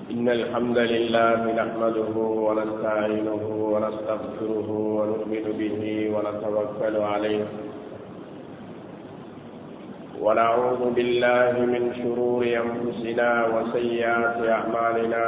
إن الحمد لله نحمده ونستعينه ونستغفره ونؤمن به ونتوكل عليه ونعوذ بالله من شرور أنفسنا وسيئات أعمالنا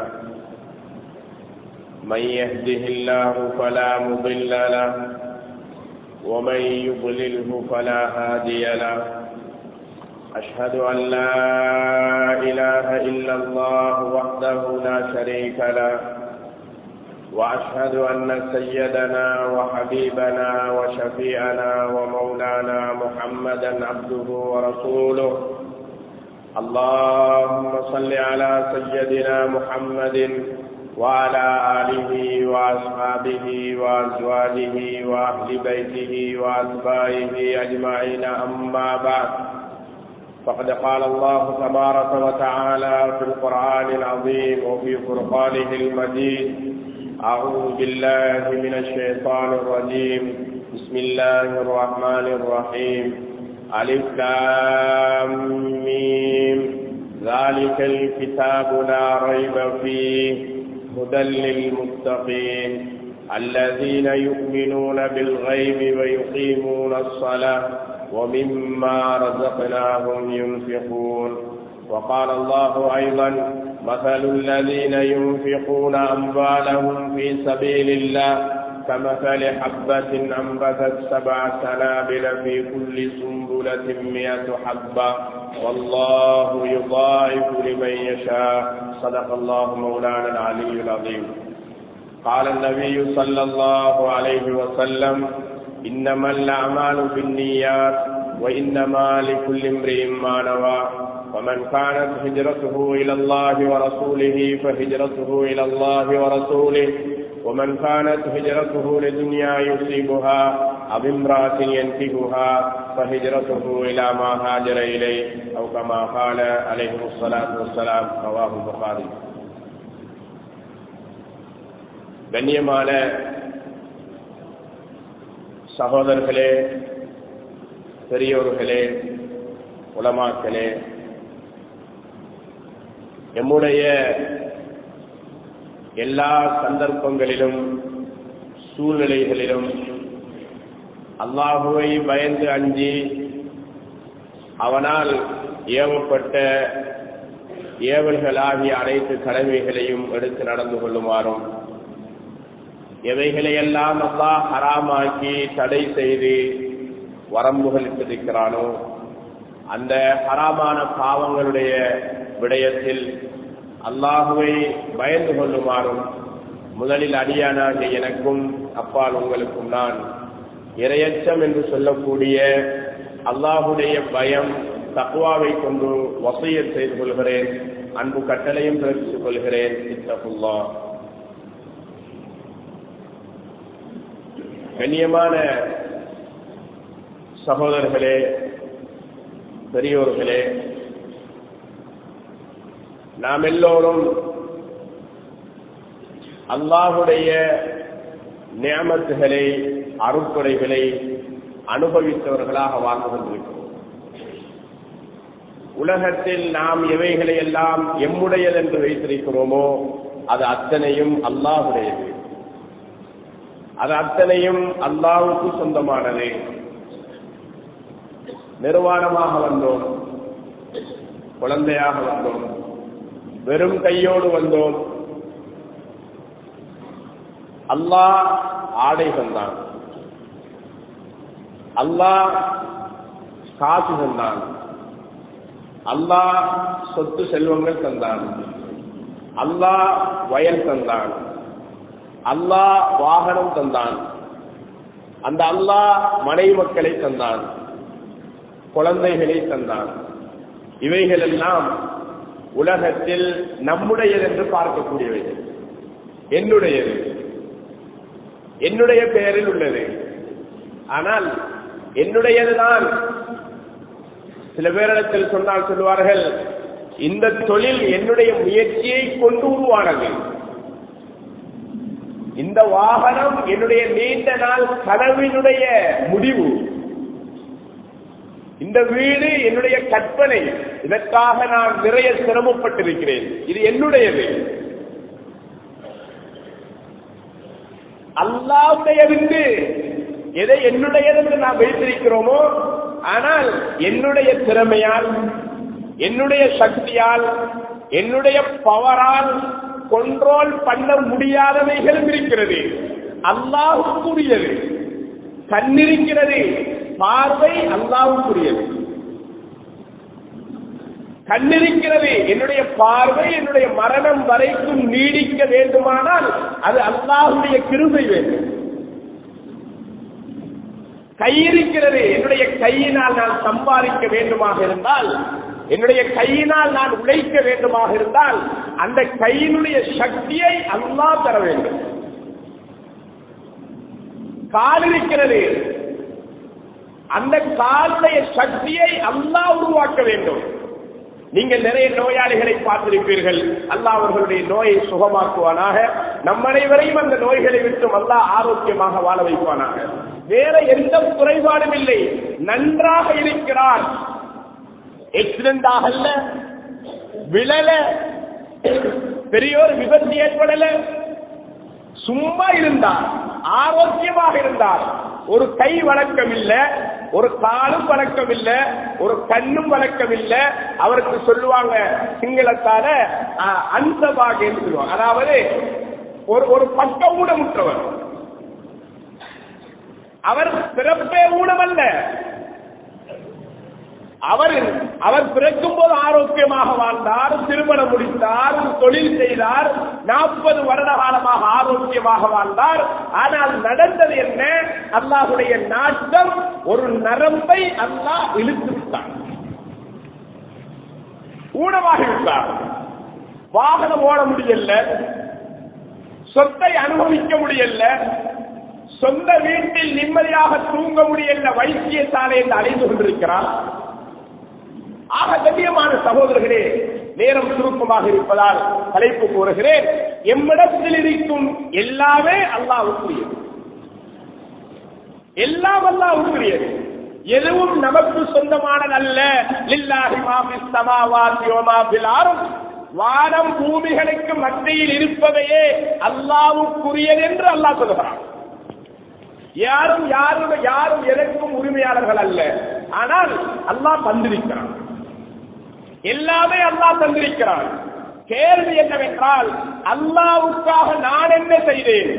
من يهده الله فلا مضل له ومن يضلله فلا هادي له أشهد أن لا إله إلا الله وحده لا شريك له وأشهد أن سيدنا وحبيبنا وشفيعنا ومولانا محمدا عبده ورسوله اللهم صل على سيدنا محمد وعلى آله وأصحابه وأزواجه وأهل بيته وأتباعه أجمعين أما بعد فقد قال الله تبارك وتعالى في القرآن العظيم وفي فرقانه المجيد أعوذ بالله من الشيطان الرجيم بسم الله الرحمن الرحيم ألف ميم ذلك الكتاب لا ريب فيه هدى للمتقين الذين يؤمنون بالغيب ويقيمون الصلاة ومما رزقناهم ينفقون وقال الله أيضا مثل الذين ينفقون أموالهم في سبيل الله كمثل حبة أنبتت سبع سنابل في كل سنبلة مئة حبة والله يضاعف لمن يشاء صدق الله مولانا العلي العظيم قال النبي صلى الله عليه وسلم إنما الأعمال بالنيات وإنما لكل امرئ ما نوى ومن كانت هجرته إلى الله ورسوله فهجرته إلى الله ورسوله ومن كانت هجرته لدنيا يصيبها أو امرأة ينتهها فهجرته إلى ما هاجر إليه أو كما قال عليه الصلاة والسلام رواه البخاري கண்ணியமான சகோதரர்களே பெரியோர்களே உலமாக்களே எம்முடைய எல்லா சந்தர்ப்பங்களிலும் சூழ்நிலைகளிலும் அல்லாஹுவை பயந்து அஞ்சி அவனால் ஏவப்பட்ட ஏவல்களாகிய அனைத்து கடமைகளையும் எடுத்து நடந்து கொள்ளுமாறும் எவைகளையெல்லாம் அல்லாஹ் ஹராமாக்கி தடை செய்து வரம்புகள் இட்டிருக்கிறானோ அந்த ஹராமான பாவங்களுடைய விடயத்தில் அல்லாஹுவை பயந்து கொள்ளுமாறும் முதலில் அடியானாக எனக்கும் அப்பால் உங்களுக்கும் நான் இரையச்சம் என்று சொல்லக்கூடிய அல்லாஹுடைய பயம் தக்குவாவை கொண்டு வசைய செய்து கொள்கிறேன் அன்பு கட்டளையும் பிறப்பித்துக் கொள்கிறேன் இத்தகுல்லா கண்ணியமான சகோதரர்களே பெரியோர்களே நாம் எல்லோரும் அல்லாஹுடைய நியமத்துகளை அருட்கொடைகளை அனுபவித்தவர்களாக வாழ்ந்து கொண்டிருக்கிறோம் உலகத்தில் நாம் எவைகளை எல்லாம் எம்முடையது என்று வைத்திருக்கிறோமோ அது அத்தனையும் அல்லாஹுடையது அது அத்தனையும் அல்லாவுக்கு சொந்தமானது நிர்வாணமாக வந்தோம் குழந்தையாக வந்தோம் வெறும் கையோடு வந்தோம் அல்லாஹ் ஆடை தந்தான் அல்லாஹ் காசு தந்தான் அல்லாஹ் சொத்து செல்வங்கள் தந்தான் அல்லாஹ் வயல் தந்தான் அல்லாஹ் வாகனம் தந்தான் அந்த அல்லாஹ் மனைவி மக்களை தந்தான் குழந்தைகளை தந்தான் இவைகள் எல்லாம் உலகத்தில் நம்முடையது என்று பார்க்கக்கூடியவைகள் என்னுடையது என்னுடைய பெயரில் உள்ளது ஆனால் என்னுடையதுதான் சில பேரிடத்தில் சொன்னால் சொல்வார்கள் இந்த தொழில் என்னுடைய முயற்சியை கொண்டு உருவானது இந்த வாகனம் என்னுடைய நீண்ட நாள் கனவினுடைய முடிவு இந்த வீடு என்னுடைய கற்பனை இதற்காக நான் நிறைய சிரமப்பட்டிருக்கிறேன் இது என்னுடையது அல்லாவுடைய விட்டு எதை என்னுடையது என்று நாம் வைத்திருக்கிறோமோ ஆனால் என்னுடைய திறமையால் என்னுடைய சக்தியால் என்னுடைய பவரால் கொண்ட்ரோல் பண்ண முடியாதவைகளும் இருக்கிறது அல்லாஹுக்குரியது கண்ணிருக்கிறது பார்வை அல்லாஹுக்குரியது கண்ணிருக்கிறது என்னுடைய பார்வை என்னுடைய மரணம் வரைக்கும் நீடிக்க வேண்டுமானால் அது அல்லாஹுடைய கிருபை வேண்டும் கை இருக்கிறது என்னுடைய கையினால் நான் சம்பாதிக்க வேண்டுமாக இருந்தால் என்னுடைய கையினால் நான் உழைக்க வேண்டுமாக இருந்தால் அந்த கையினுடைய சக்தியை அல்லாஹ் தர வேண்டும் கால் இருக்கிறது அந்த காலுடைய சக்தியை அல்லாஹ் உருவாக்க வேண்டும் நீங்கள் நிறைய நோயாளிகளை பார்த்திருப்பீர்கள் அல்லாஹ் அவர்களுடைய நோயை சுகமாக்குவானாக நம் அனைவரையும் அந்த நோய்களை விட்டு அல்லாஹ் ஆரோக்கியமாக வாழ வைப்பானாக வேற எந்த குறைபாடும் இல்லை நன்றாக இருக்கிறார் எக்சிடென்ட் ஆகல விழல பெரியோர் விபத்து ஏற்படல சும்மா இருந்தார் ஆரோக்கியமாக இருந்தார் ஒரு கை வழக்கம் இல்ல ஒரு காலும் வழக்கம் இல்ல ஒரு கண்ணும் வழக்கம் இல்ல அவருக்கு சொல்லுவாங்க சிங்களத்தால அன்சபாக என்று சொல்லுவாங்க அதாவது ஒரு ஒரு பக்க ஊனமுற்றவர் அவர் பிறப்பே ஊனமல்ல அவர் அவர் பிறக்கும் போது ஆரோக்கியமாக வாழ்ந்தார் திருமணம் முடித்தார் தொழில் செய்தார் நாற்பது வருட காலமாக ஆரோக்கியமாக வாழ்ந்தார் ஆனால் நடந்தது என்ன அல்லாஹுடைய நாட்டம் ஒரு நரம்பை அல்லாஹ் இழுத்து விட்டார் ஊனமாகிவிட்டார் வாகனம் ஓட முடியல சொத்தை அனுபவிக்க முடியல சொந்த வீட்டில் நிம்மதியாக தூங்க முடியல வைத்தியசாலையில் அலைந்து கொண்டிருக்கிறார் ஆக கண்ணியமான சகோதரர்களே நேரம் சுருக்கமாக இருப்பதால் தலைப்பு கூறுகிறேன் எம்மிடத்தில் இருக்கும் எல்லாமே அல்லாவுக்குரியது எல்லாம் அல்லாவுக்குரியது எதுவும் நமக்கு சொந்தமானதல்ல லில்லாஹி மாஃபி ஸமாவாதி வ மா ஃபில் அர்த் வானம் பூமிகளுக்கு மத்தியில் இருப்பதையே அல்லாவுக்குரியது என்று அல்லாஹ் சொல்கிறான் யாரும் யாரும் யாரும் எதற்கும் உரிமையாளர்கள் அல்ல ஆனால் அல்லாஹ் தந்திருக்கிறான் எல்லாமே அல்லாஹ் தந்திருக்கிறான் கேள்வி என்னவென்றால் அல்லாவுக்காக நான் என்ன செய்தேன்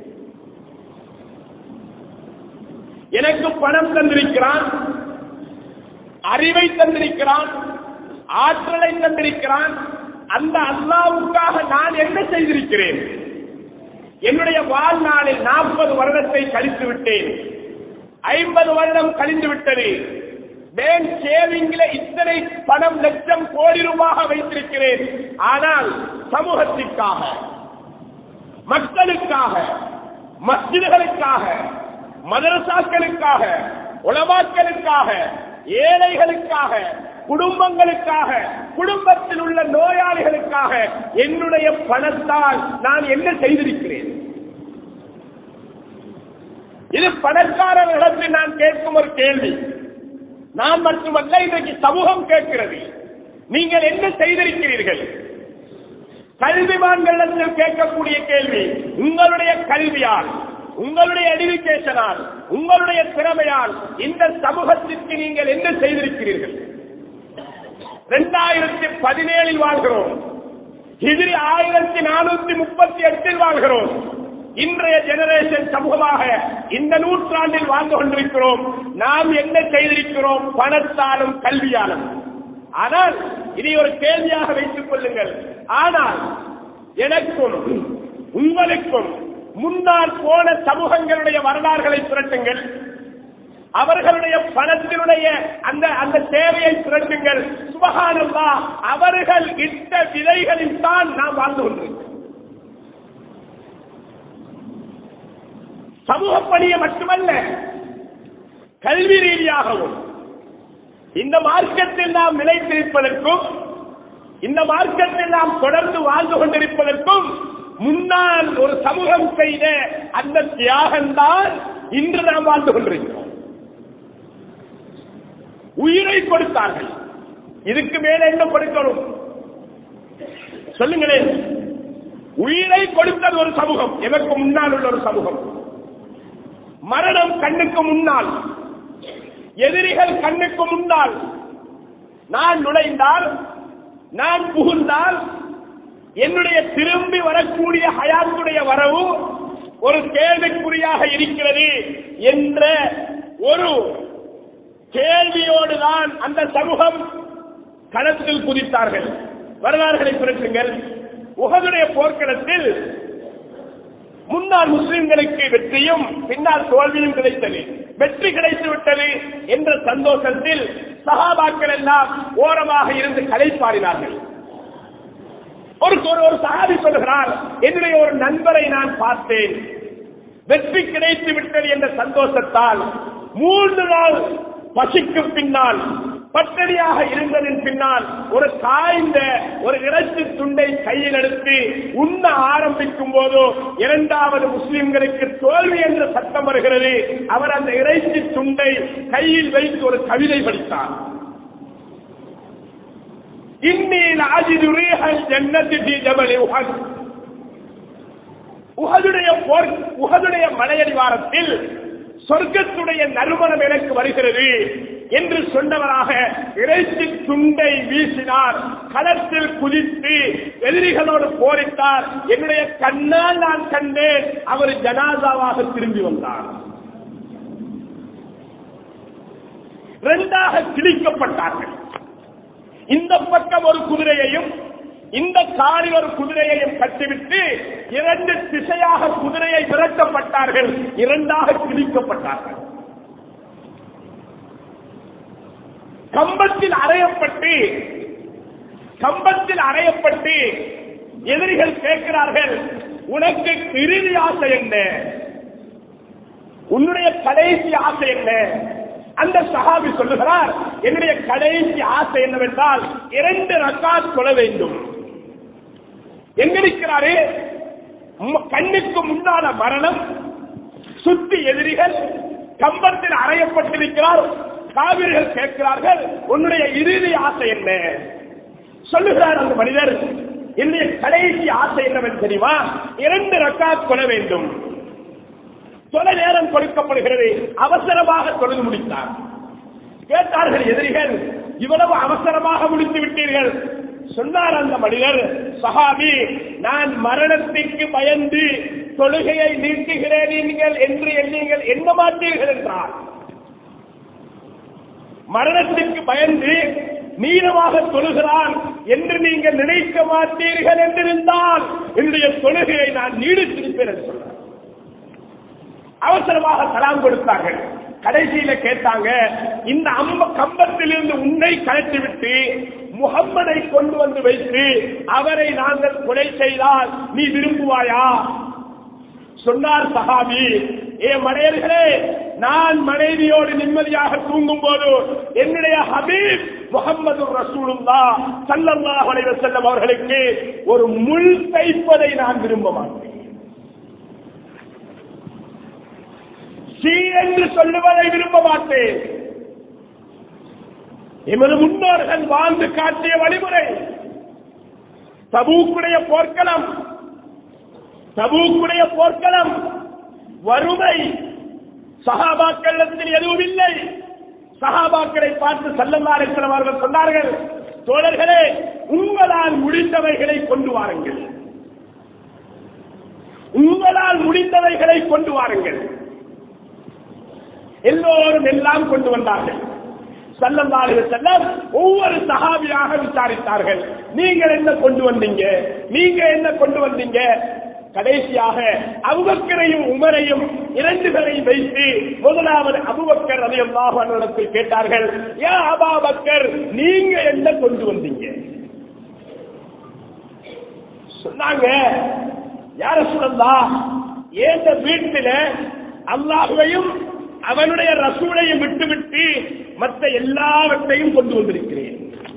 எனக்கு பணம் தந்திருக்கிறான் அறிவை தந்திருக்கிறான் ஆற்றலை தந்திருக்கிறான் அந்த அல்லாவுக்காக நான் என்ன செய்திருக்கிறேன் என்னுடைய வாழ்நாளில் நாற்பது வருடத்தை கழித்து விட்டேன் ஐம்பது வருடம் கழிந்து விட்டது பேங்க் சேவிங்ல இத்தனை பணம் லட்சம் கோடி ரூபாக வைத்திருக்கிறேன் ஆனால் சமூகத்திற்காக மக்களுக்காக மஸ்ஜிதுகளுக்காக மதரசாக்களுக்காக உலமாக்களுக்காக ஏழைகளுக்காக குடும்பங்களுக்காக குடும்பத்தில் உள்ள நோயாளிகளுக்காக என்னுடைய பணத்தால் நான் என்ன செய்திருக்கிறேன் இது பணக்காரர்களிடத்தில் நான் கேட்கும் ஒரு கேள்வி நான் மட்டுமல்ல இன்றைக்கு சமூகம் கேட்கிறது நீங்கள் என்ன செய்திருக்கிறீர்கள் கல்விமான்களிடத்தில் கேட்கக்கூடிய கேள்வி உங்களுடைய கல்வியால் உங்களுடைய எடுக்கேஷனால் உங்களுடைய திறமையால் இந்த சமூகத்திற்கு நீங்கள் என்ன செய்திருக்கிறீர்கள் இரண்டாயிரத்தி பதினேழில் வாழ்கிறோம் எதிரி ஆயிரத்தி நானூத்தி முப்பத்தி எட்டில் வாழ்கிறோம் இன்றைய ஜெனரேஷன் சமூகமாக இந்த நூற்றாண்டில் வாழ்ந்து கொண்டிருக்கிறோம் நாம் என்ன செய்திருக்கிறோம் பணத்தாலும் கல்வியாலும் ஆனால் இதை ஒரு கேள்வியாக வைத்துக் கொள்ளுங்கள் ஆனால் எனக்கும் உங்களுக்கும் முன்னால் போன சமூகங்களுடைய வரலாறுகளை திரட்டுங்கள் அவர்களுடைய பணத்தினுடைய அந்த அந்த சேவையை திரட்டுங்கள் சுபகானல்லா அவர்கள் இட்ட விதைகளில் தான் நாம் வாழ்ந்து கொண்டிருக்கிறோம் சமூக பணியை மட்டுமல்ல கல்வி ரீதியாகவும் இந்த மார்க்கத்தில் நாம் நிலைத்திருப்பதற்கும் இந்த மார்க்கத்தில் நாம் தொடர்ந்து வாழ்ந்து கொண்டிருப்பதற்கும் முன்னால் ஒரு சமூகம் செய்த அந்த தியாகம்தான் இன்று நாம் வாழ்ந்து கொண்டிருக்கிறோம் உயிரை கொடுத்தார்கள் இதுக்கு மேல என்ன கொடுக்கணும் சொல்லுங்களேன் உயிரை கொடுத்தது ஒரு சமூகம் எதற்கு முன்னால் உள்ள ஒரு சமூகம் மரணம் கண்ணுக்கு முன்னால் எதிரிகள் கண்ணுக்கு முன்னால் நான் நுழைந்தால் நான் புகுந்தால் என்னுடைய திரும்பி வரக்கூடிய ஹயாத்துடைய வரவு ஒரு கேள்விக்குறியாக இருக்கிறது என்ற ஒரு கேள்வியோடு தான் அந்த சமூகம் களத்தில் குதித்தார்கள் வரலாறுகளை பிறக்குங்கள் உகதுடைய போர்க்களத்தில் முன்னாள் முஸ்லிம்களுக்கு வெற்றியும் பின்னால் தோல்வியும் கிடைத்தது வெற்றி கிடைத்து விட்டது என்ற சந்தோஷத்தில் சகாபாக்கள் எல்லாம் ஓரமாக இருந்து கலைப்பாடினார்கள் ஒரு ஒரு ஒரு சகாபி சொல்கிறார் என்னுடைய ஒரு நண்பரை நான் பார்த்தேன் வெற்றி கிடைத்து விட்டது என்ற சந்தோஷத்தால் மூன்று நாள் பசிக்கு பின்னால் பட்டடியாக இருந்ததின் பின்னால் ஒரு காய்ந்த ஒரு இறைச்சி துண்டை கையில் எடுத்து உண்ண ஆரம்பிக்கும் போது இரண்டாவது முஸ்லிம்களுக்கு தோல்வி என்ற சட்டம் வருகிறது அவர் அந்த இறைச்சி துண்டை கையில் வைத்து ஒரு கவிதை படித்தார் இன்னில் ஆஜிதுரீஹல் ஜன்னதி ஃபீ ஜபலி உஹத் உஹதுடைய போர் உஹதுடைய மலையடிவாரத்தில் சொர்க்கத்துடைய நறுமணம் எனக்கு வருகிறது என்று சொன்னவராக இறைச்சி துண்டை வீசினார் களத்தில் குதித்து எதிரிகளோடு போரிட்டார் என்னுடைய கண்ணால் நான் கண்டேன் அவர் ஜனாதாவாக திரும்பி வந்தார் இரண்டாக கிழிக்கப்பட்டார்கள் இந்த பக்கம் ஒரு குதிரையையும் இந்த காலில் ஒரு குதிரையையும் கட்டிவிட்டு இரண்டு திசையாக குதிரையை விரட்டப்பட்டார்கள் இரண்டாக கிழிக்கப்பட்டார்கள் கம்பத்தில் அறையப்பட்டு கம்பத்தில் அறையப்பட்டு எதிரிகள் கேட்கிறார்கள் உனக்கு இறுதி ஆசை என்ன உன்னுடைய கடைசி ஆசை என்ன அந்த சஹாபி சொல்லுகிறார் என்னுடைய கடைசி ஆசை என்னவென்றால் இரண்டு ரக்காத் கொள்ள வேண்டும் எங்க இருக்கிறாரு ம- கண்ணுக்கு முன்னால மரணம் சுத்தி எதிரிகள் கம்பத்தில் அறையப்பட்டிருக்கிறார் காவிரிகள் கேட்கிறார்கள் உன்னுடைய இறுதி ஆசை என்ன சொல்லுகிறார் அந்த மனிதர் என்னுடைய கடைசி ஆசை என்னவென்று தெரியுமா இரண்டு ரக்காத் கொள்ள வேண்டும் தொலை நேரம் கொடுக்கப்படுகிறது அவசரமாக தொழுது முடித்தார் கேட்டார்கள் எதிரிகள் இவ்வளவு அவசரமாக முடித்து விட்டீர்கள் சொன்னார் அந்த மனிதர் சஹாபி நான் மரணத்திற்கு பயந்து தொழுகையை நீட்டுகிறேன் நீங்கள் என்று நீங்கள் எண்ண மாட்டீர்கள் என்றார் மரணத்திற்கு பயந்து நீளமாக தொழுகிறான் என்று நீங்கள் நினைக்க மாட்டீர்கள் என்றிருந்தால் என்னுடைய தொழுகையை நான் நீடித்திருப்பேன் என்று சொன்னார் அவசரமாக சலாம் கொடுத்தார்கள் கடைசியில கேட்டாங்க இந்த அம்ப கம்பத்திலிருந்து உன்னை கழற்றிவிட்டு முகம்மதை கொண்டு வந்து வைத்து அவரை நாங்கள் கொலை செய்தால் நீ விரும்புவாயா சொன்னார் சஹாபி ஏ மனையர்களே நான் மனைவியோடு நிம்மதியாக தூங்கும் போது என்னுடைய ஹபீப் முகமது ரசூலுல்லா சல்லல்லாஹு அலைஹி வஸல்லம் அவர்களுக்கு ஒரு முள் தைப்பதை நான் விரும்ப மாட்டேன் சீ என்று சொல்லுவதை விரும்ப மாட்டேன் எமது முன்னோர்கள் வாழ்ந்து காட்டிய வழிமுறை தபூக்குடைய போர்க்களம் தபூக்குடைய போர்க்களம் வறுமை சகாபாக்களத்தில் எதுவும் இல்லை சகாபாக்களை பார்த்து செல்லந்தாரத்தில் அவர்கள் சொன்னார்கள் தோழர்களே உங்களால் முடிந்தவைகளை கொண்டு வாருங்கள் உங்களால் முடிந்தவைகளை கொண்டு வாருங்கள் எல்லோரும் எல்லாம் கொண்டு வந்தார்கள் சல்லல்லாஹு செல்லம் ஒவ்வொரு சஹாபியாக விசாரித்தார்கள் நீங்கள் என்ன கொண்டு வந்தீங்க நீங்க என்ன கொண்டு வந்தீங்க கடைசியாக அபுபக்கரையும் உமரையும் இரண்டு பேரையும் வைத்து முதலாவது அபுபக்கர் ரலியல்லாஹு அன்ஹு இடத்தில் கேட்டார்கள் ஏ அபாபக்கர் நீங்க என்ன கொண்டு வந்தீங்க சொன்னாங்க யார சொல்லா ஏந்த வீட்டில அல்லாஹுவையும் அவனுடைய ரசூலையும் விட்டுவிட்டு மற்ற எல்லாவற்றையும் கொண்டு வந்திருக்கிறேன்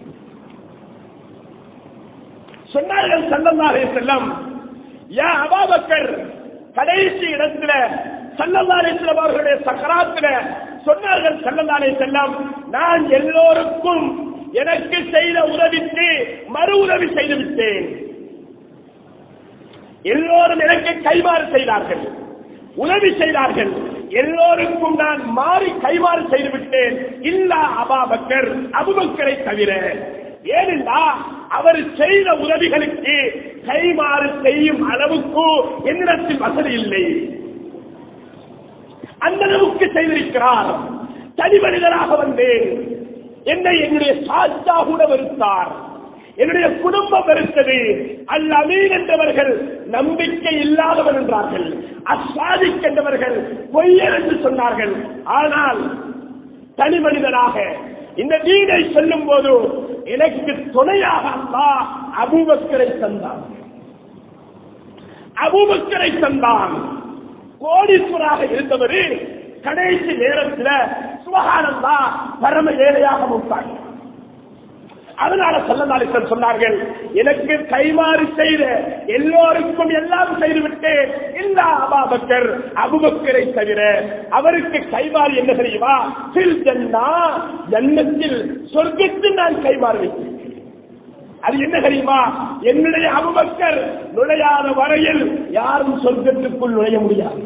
சொன்னார்கள் சல்லல்லாஹே செல்லம் யா அபாபக்கர் கடைசி இடத்துல சல்லல்லாஹே செல்லம் அவர்களுடைய சக்கராத்துல சொன்னார்கள் சல்லல்லாஹே செல்லம் நான் எல்லோருக்கும் எனக்கு செய்த உதவிக்கு மறு உதவி செய்து விட்டேன் எல்லோரும் எனக்கு கைமாறு செய்தார்கள் உதவி செய்தார்கள் எல்லோருக்கும் நான் மாறி கைமாறு செய்துவிட்டேன் இல்லா அபாபக்கர் அபுபக்கரை தவிர ஏனென்றா அவர் செய்த உதவிகளுக்கு கைமாறு செய்யும் அளவுக்கு என்னிடத்தில் வசதி இல்லை அந்த அளவுக்கு செய்திருக்கிறார் தனி மனிதனாக வந்தேன் என்னை என்னுடைய சாத்தா கூட வெறுத்தார் என்னுடைய குடும்பம் வெறுத்தது அல் அமீன் என்றவர்கள் நம்பிக்கை இல்லாதவர் என்றார்கள் அசாதிக் என்றவர்கள் பொய்யர் என்று சொன்னார்கள் ஆனால் தனி மனிதனாக இந்த நீரை சொல்லும் போது எனக்கு துணையாக அல்லா அபூபக்கரை தந்தான் அபூபக்கரை தந்தான் கோடீஸ்வராக இருந்தவர் கடைசி நேரத்தில் சுபகானந்தா பரம ஏழையாக முட்டாங்க அதனால சொல்லதாலிசன் சொன்னார்கள் எனக்கு கைமாறி செய்த எல்லோருக்கும் எல்லாம் செய்துவிட்டு இல்லா அபாபக்கர் அபுபக்கரை தவிர அவருக்கு கைமாறி என்ன தெரியுமா சில் ஜன்னா ஜன்னத்தில் சொர்க்கத்தில் நான் கைமாறி வைத்தேன் அது என்ன தெரியுமா என்னுடைய அபுபக்கர் நுழையாத வரையில் யாரும் சொர்க்கத்துக்குள் நுழைய முடியாது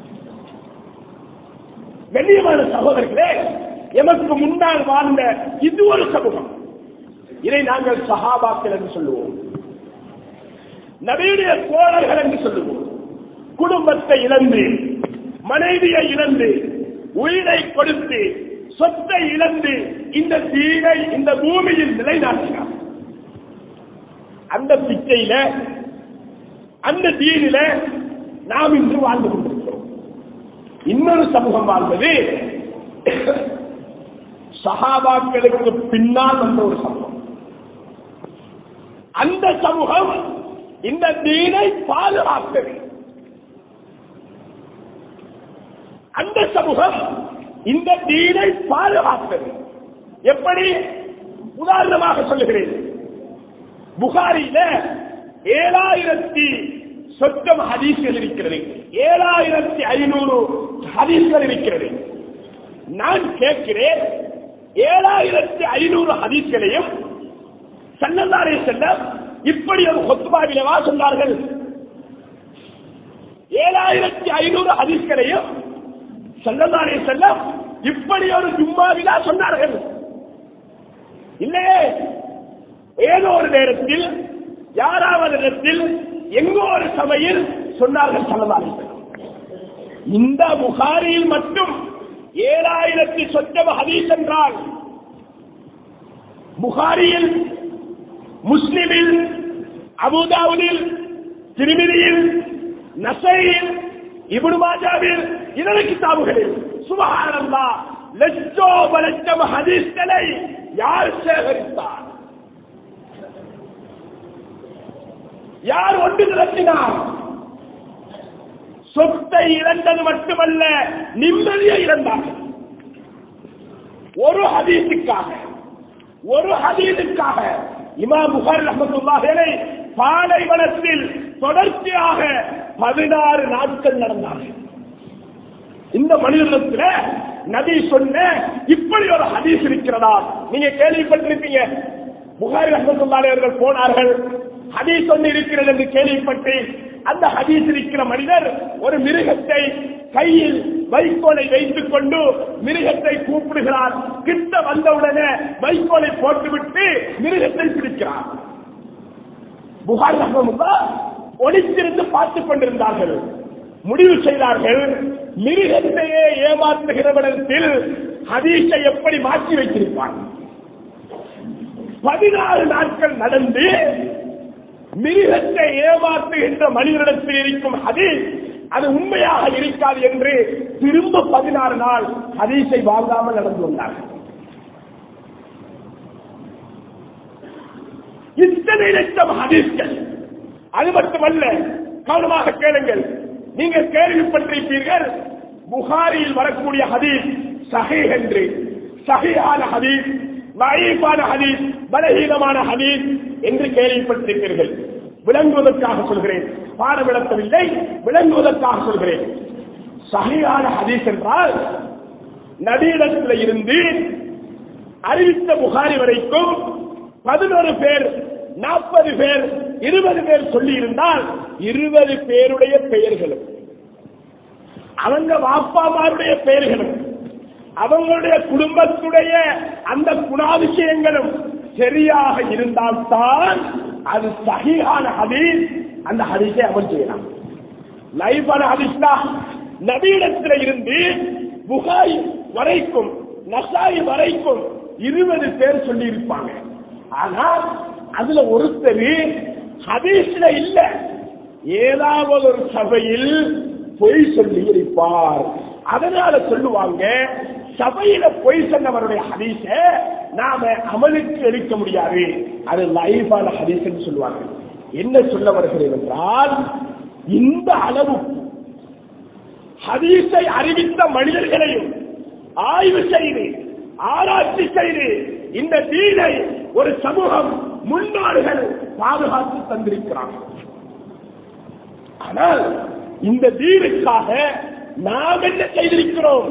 கண்ணியமான சகோதரர்களே எமக்கு முன்னால் வாழ்ந்த இது ஒரு சமூகம் இதை நாங்கள் சஹாபாக்கள் என்று சொல்லுவோம் நபியுடைய தோழர்கள் என்று சொல்லுவோம் குடும்பத்தை இழந்து மனைவியை இழந்து உயிரை கொடுத்து சொத்தை இழந்து இந்த தீனை இந்த பூமியில் நிலைநாட்டினார் அந்த பிச்சையில அந்த தீனில நாம் இன்று வாழ்ந்து கொண்டிருக்கிறோம் இன்னொரு சமூகம் வாழ்வது சஹாபாக்களுக்கு பின்னால் வந்த ஒரு சமூகம் அந்த சமூகம் இந்த தீனை பாதுகாத்தது அந்த சமூகம் இந்த தீனை பாதுகாத்தது எப்படி உதாரணமாக சொல்லுகிறேன் புகாரியில ஏழாயிரத்தி சொத்தம் ஹதீஸ்கள் இருக்கிறது ஏழாயிரத்தி ஐநூறு ஹதீஸ்கள் இருக்கிறது நான் கேட்கிறேன் ஏழாயிரத்தி ஐநூறு ஹதீஸ்களையும் சன்னல்லாரே செல்ல இப்படி ஒரு கொத்துபாவிலவா சொன்னார்கள் ஏழாயிரத்தி ஐநூறு ஹதீஸ்களையும் சன்னல்லாரே செல்ல இப்படி ஒரு ஜும்மாவிலா சொன்னார்கள் இல்லையே ஏதோ ஒரு நேரத்தில் யாராவது இடத்தில் எங்கோ ஒரு சபையில் சொன்னார்கள் சல்லல்லாஹு அலைஹி வஸல்லம். இந்த புகாரியில் மட்டும் ஏழாயிரத்தி சொச்சம் ஹதீஸ் என்றால் புகாரியில் முஸ்லிமில் அபுதாவுதில் திருமிதியில் நசையில் இபுடு மாஜாவில் இதர கிதாபுகளில் சுபஹானல்லா லட்சோப லட்சம் ஹதீஸ்களை யார் சேகரித்தார் யார் ஒன்று திரட்டினார் சொத்தை இழந்தது மட்டுமல்ல நிம்மதியை இழந்தார் ஒரு ஹதீஸுக்காக ஒரு ஹதீஸுக்காக இமாம் புகார் ரஹமத்துல்லாஹிலை பாலைவனத்தில் தொடர்ச்சியாக பதினாறு நாட்கள் நடந்தார்கள் இந்த மனிதனிடத்துல நபி சொன்ன இப்படி ஒரு ஹதீஸ் இருக்கிறதா நீங்க கேள்விப்பட்டிருப்பீங்க புகாரி ரஹமத்துல்லாஹி அவர்கள் போனார்கள் ஹதீஸ் ஒன்று இருக்கிறது என்று கேள்விப்பட்டு அந்த ஹதீஸ் இருக்கிற மனிதர் ஒரு மிருகத்தை கையில் வைக்கோலை வைத்துக் கொண்டு மிருகத்தை கூப்பிடுகிறார் கிட்ட வந்தவுடனே வைக்கோலை போட்டுவிட்டு மிருகத்தை பிடிக்கிறார் புகார் ரஹமுல்லா ஒளித்திருந்து பார்த்துக் கொண்டிருந்தார்கள் முடிவு செய்தார்கள் மிருகத்தையே ஏமாற்றுகிறவனத்தில் ஹதீஸை எப்படி மாற்றி வைத்திருப்பார் பதினாறு நாட்கள் நடந்து மிருகத்தை ஏமாற்றுகின்ற மனிதனிடத்தில் இருக்கும் ஹதீஸ் அது உண்மையாக இருக்காது என்று திரும்ப பதினாறு நாள் ஹதீஸை வாங்காமல் நடந்து வந்தார்கள் இத்தனை லட்சம் ஹதீஸ்கள் அது மட்டுமல்ல கவனமாக கேளுங்கள் நீங்கள் கேள்விப்பட்டிருப்பீர்கள் புகாரியில் வரக்கூடிய ஹதீஸ் சஹி என்று சஹியான ஹதீஸ் வயீஃபான ஹதீஸ் பலகீனமான ஹதீஸ் என்று கேள்விப்பட்டிருப்பீர்கள் விளங்குவதற்காக சொல்கிறேன் பாடவிடத்தவில்லை விளங்குவதற்காக சொல்கிறேன் சஹியான ஹதீஸ் என்றால் நடிகத்தில் இருந்து அறிவித்த புகாரி வரைக்கும் பதினோரு பேர் நாற்பது பேர் இருபது பேர் சொல்லி இருந்தால் இருபது பேருடைய பெயர்களும் அவங்க வாப்பாமாருடைய பெயர்களும் அவங்களுடைய குடும்பத்துடைய அந்த குணாதிசயங்களும் சரியாக இருந்தால்தான் அது சகியான ஹதீஸ் அந்த ஹதீஸை அமல் செய்யலாம் லைஃபான ஹதீஸ் தான் நவீனத்தில் இருந்து புகாய் வரைக்கும் நசாய் வரைக்கும் இருபது பேர் சொல்லி இருப்பாங்க ஆனால் அதுல ஒருத்தர் ஹதீஸ்ல இல்ல ஏதாவது ஒரு சபையில் பொய் சொல்லி இருப்பார் அதனால சொல்லுவாங்க சபையில பொய் சொன்னவருடைய ஹதீஸ நாம அமலுக்கு எடுக்க முடியாது அது லைஃபான ஹதீஸ் என்று சொல்லுவாங்க என்ன சொல்ல வருகிறேன் என்றால் இந்த அளவு ஹதீஸை அறிவித்த மனிதர்களையும் ஆய்வு செய்து ஆராய்ச்சி செய்து இந்த தீனை ஒரு சமூகம் முன்னோர்கள் பாதுகாத்து தந்திருக்கிறார்கள் ஆனால் இந்த தீனுக்காக நாம் என்ன செய்திருக்கிறோம்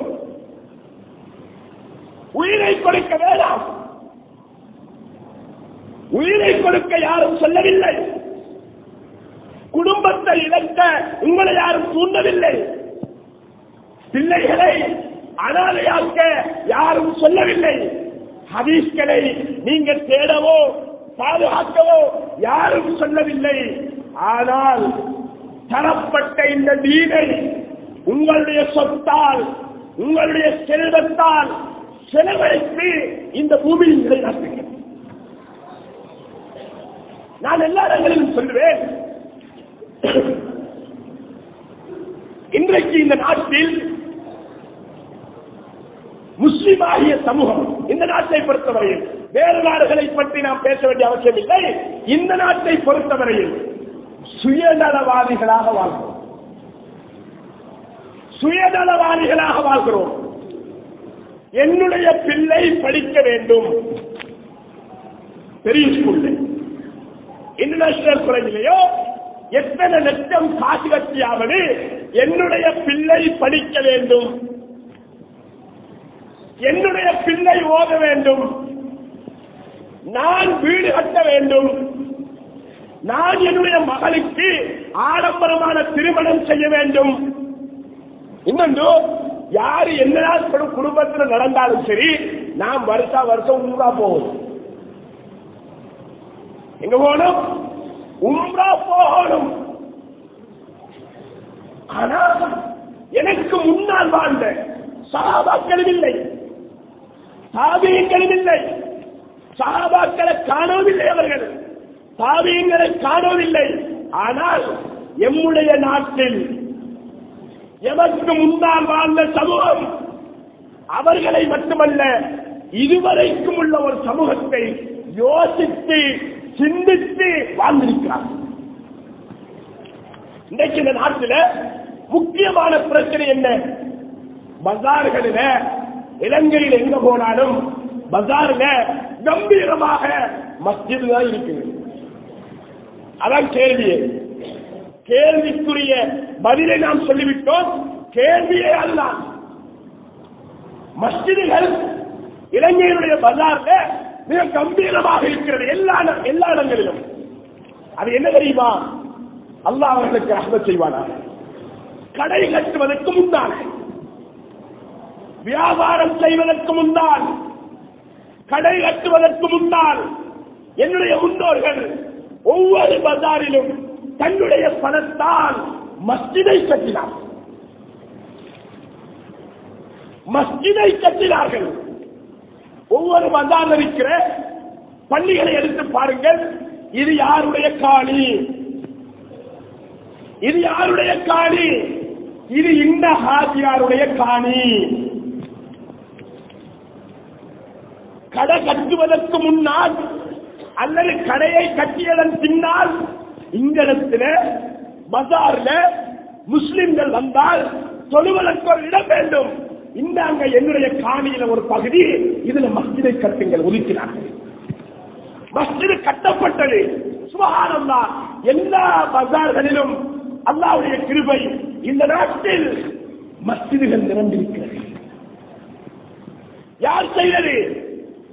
உயிரை கொடுக்க வேண்டாம் உயிரை கொடுக்க யாரும் சொல்லவில்லை குடும்பத்தை இழக்க உங்களை யாரும் தூண்டவில்லை பிள்ளைகளை அனாதையாக்க யாரும் சொல்லவில்லை ஹதீஸ்களை நீங்கள் தேடவோ பாதுகாக்கவோ யாரும் சொல்லவில்லை ஆனால் தரப்பட்ட இந்த தீனை உங்களுடைய சொத்தால் உங்களுடைய செல்வத்தால் செலவழித்து இந்த பூமியில் நிலைநாட்டுங்கள் நான் எல்லா இடங்களிலும் சொல்லுவேன் இன்றைக்கு இந்த நாட்டில் முஸ்லிம் ஆகிய சமூகம் இந்த நாட்டை பொறுத்தவரையில் வேறு நாடுகளை பற்றி நாம் பேச வேண்டிய அவசியம் இல்லை இந்த நாட்டை பொறுத்தவரையில் சுயநலவாதிகளாக வாழ்கிறோம் சுயநலவாதிகளாக வாழ்கிறோம் என்னுடைய பிள்ளை படிக்க வேண்டும் பெரிய ஸ்கூல்ல இன்டர்நேஷனல் காலேஜிலேயோ எத்தனை லட்சம் காசு கட்டியாவது என்னுடைய பிள்ளை படிக்க வேண்டும் என்னுடைய பிள்ளை ஓத வேண்டும் நான் வீடு கட்ட வேண்டும் நான் என்னுடைய மகளுக்கு ஆடம்பரமான திருமணம் செய்ய வேண்டும் இன்னொன்று யாரு என்னதான் குடும்பத்தில் நடந்தாலும் சரி நாம் வருஷா வருஷம் உம்ரா போவோம் எங்க போகணும் உம்ரா போகணும் ஆனா எனக்கு முன்னால் வாழ்ந்த சகாபாக்களும் இல்லை சாபியங்களும் இல்லை சகாபாக்களை காணவில்லை அவர்கள் சாபியங்களை காணவில்லை ஆனால் எம்முடைய நாட்டில் எமக்கு முன்னால் வாழ்ந்த சமூகம் அவர்களை மட்டுமல்ல இதுவரைக்கும் உள்ள ஒரு சமூகத்தை யோசித்து சிந்தித்து வாழ்ந்திருக்கிறார் இன்றைக்கு இந்த நாட்டில் முக்கியமான பிரச்சனை என்ன பஜார்களில இலங்கையில் எங்க போனாலும் பஜார்ல கம்பீரமாக மஸ்ஜித் தான் இருக்குது அதான் கேள்வியே கேள்விக்குரிய பதிலை நாம் சொல்லிவிட்டோம் கேள்வியே அல்ல மஸ்ஜிதுகள் இலங்கையினுடைய பஜார்ல மிக கம்பீரமாக இருக்கிறது எல்லா எல்லா இடங்களிலும் அது என்ன தெரியுமா அல்லாஹ் அவர்களுக்கு ரஹ்மத் செய்வானா கடை கட்டுவதற்கு முன்னால் வியாபாரம் செய்வதற்கு முன்னால் கடை கட்டுவதற்கு முன்னால் என்னுடைய முன்னோர்கள் ஒவ்வொரு பஜாரிலும் தன்னுடைய பணத்தால் மஸ்ஜிதை கட்டினார் மஸ்ஜிதை கட்டினார்கள் ஒவ்வொரு பஜாரில் இருக்கிற பள்ளிகளை எடுத்து பாருங்கள் இது யாருடைய காணி இது யாருடைய காணி இது இந்த ஹாஜியாருடைய காணி கடை கட்டுவதற்கு முன்னால் அல்லது கடையை கட்டியதன் பின்னால் இந்த இடத்துல பஜார்ல முஸ்லிம்கள் வந்தால் தொழுவதற்கு ஒரு இடம் வேண்டும் இந்த அங்க என்னுடைய காணியில ஒரு பகுதி இதுல மஸ்ஜிதை கட்டுங்கள் ஒதுக்கினார்கள் மஸ்ஜிது கட்டப்பட்டது சுபகானந்தா எல்லா பஜார்களிலும் அல்லாவுடைய கிருபை இந்த நாட்டில் மஸ்ஜிதுகள் நிரம்பியிருக்கிறது யார் செய்தது